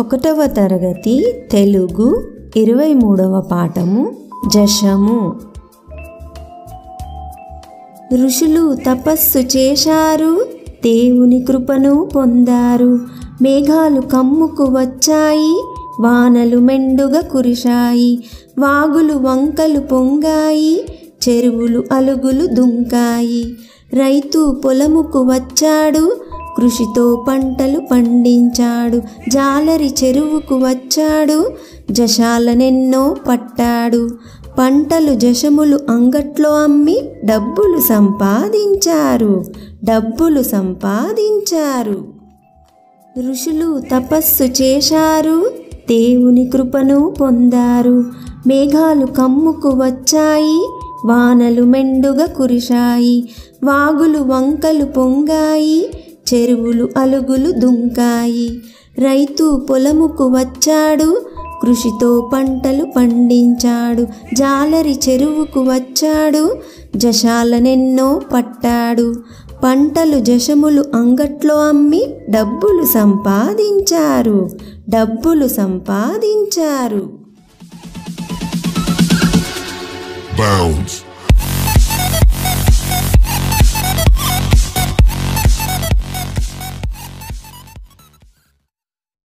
ఒకటవ తరగతి తెలుగు ఇరవై మూడవ పాఠము జశము ఋషులు తపస్సు చేశారు దేవుని కృపను పొందారు మేఘాలు కమ్ముకు వచ్చాయి వానలు మెండుగా కురిశాయి వాగులు వంకలు పొంగాయి చెరువులు అలుగులు దుంకాయి రైతు పొలముకు వచ్చాడు కృషితో పంటలు పండించాడు జాలరి చెరువుకు వచ్చాడు జశాలనెన్నో పట్టాడు పంటలు జశములు అంగట్లో అమ్మి డబ్బులు సంపాదించారు డబ్బులు సంపాదించారు ఋషులు తపస్సు చేశారు దేవుని కృపను పొందారు మేఘాలు కమ్ముకు వచ్చాయి వానలు మెండుగా కురిశాయి వాగులు వంకలు పొంగాయి చెరువులు అలుగులు దుంకాయి రైతు పొలముకు వచ్చాడు కృషితో పంటలు పండించాడు జాలరి చెరువుకు వచ్చాడు జశాలనెన్నో పట్టాడు పంటలు జశములు అంగట్లో అమ్మి డబ్బులు సంపాదించారు డబ్బులు సంపాదించారు Bounce.